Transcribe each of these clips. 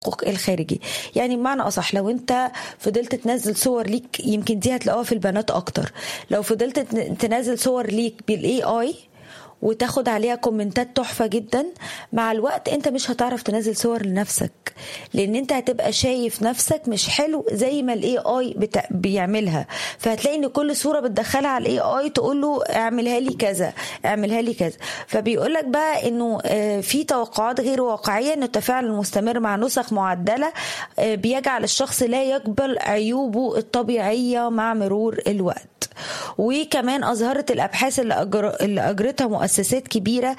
التحقق الخارجي يعني بمعنى اصح لو انت فضلت تنزل صور ليك يمكن دي هتلاقوها في البنات اكتر لو فضلت تنزل صور ليك بالاي اي وتاخد عليها كومنتات تحفة جدا مع الوقت انت مش هتعرف تنزل صور لنفسك لان انت هتبقى شايف نفسك مش حلو زي ما الاي اي بتا... بيعملها فهتلاقي ان كل صورة بتدخلها على الاي اي تقول له اعملها لي كذا اعملها لي كذا فبيقول لك بقى انه في توقعات غير واقعية ان التفاعل المستمر مع نسخ معدلة بيجعل الشخص لا يقبل عيوبه الطبيعية مع مرور الوقت وكمان اظهرت الابحاث اللي, أجر... اللي اجرتها مؤسسات كبيره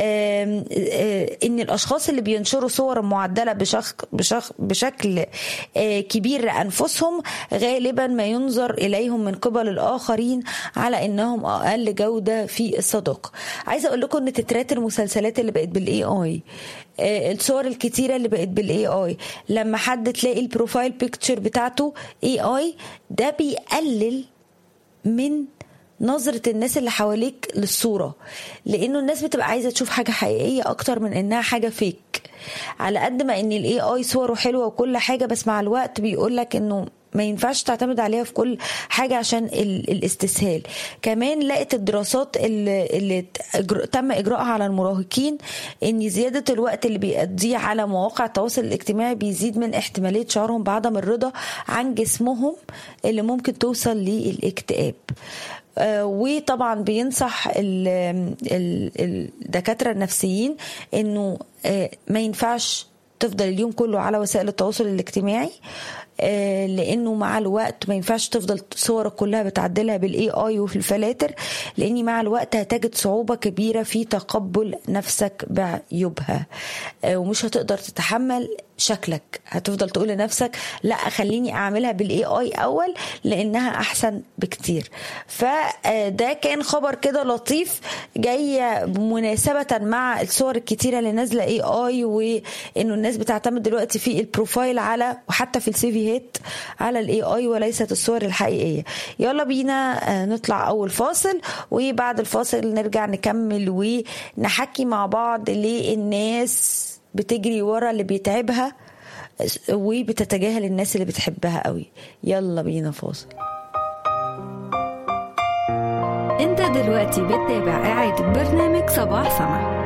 ان الاشخاص اللي بينشروا صور معدله بشخ... بشخ... بشكل كبير لانفسهم غالبا ما ينظر اليهم من قبل الاخرين على انهم اقل جوده في الصداقه عايزه اقول لكم ان تترات المسلسلات اللي بقت بالاي اي الصور الكتيرة اللي بقت بالاي اي لما حد تلاقي البروفايل بيكتشر بتاعته اي اي ده بيقلل من نظرة الناس اللي حواليك للصورة لأنه الناس بتبقى عايزة تشوف حاجة حقيقية أكتر من إنها حاجة فيك على قد ما إن الاي اي صوره حلوة وكل حاجة بس مع الوقت بيقولك إنه ما ينفعش تعتمد عليها في كل حاجة عشان الاستسهال كمان لقت الدراسات اللي, اللي تم إجراءها على المراهقين إن زيادة الوقت اللي بيقضيه على مواقع التواصل الاجتماعي بيزيد من احتمالية شعورهم بعدم الرضا عن جسمهم اللي ممكن توصل للاكتئاب وطبعا بينصح الدكاترة النفسيين انه ما ينفعش تفضل اليوم كله على وسائل التواصل الاجتماعي لانه مع الوقت ما ينفعش تفضل صورك كلها بتعدلها بالاي اي وفي الفلاتر لاني مع الوقت هتجد صعوبه كبيره في تقبل نفسك بعيوبها ومش هتقدر تتحمل شكلك هتفضل تقول لنفسك لا خليني اعملها بالاي اي اول لانها احسن بكتير فده كان خبر كده لطيف جاي مناسبه مع الصور الكتيره اللي نازله اي اي وانه الناس بتعتمد دلوقتي في البروفايل على وحتى في السيفيهات على الاي اي وليست الصور الحقيقيه يلا بينا نطلع اول فاصل وبعد الفاصل نرجع نكمل ونحكي مع بعض ليه الناس بتجري ورا اللي بيتعبها وبتتجاهل الناس اللي بتحبها قوي يلا بينا فاصل انت دلوقتي بتتابع إعادة برنامج صباح سما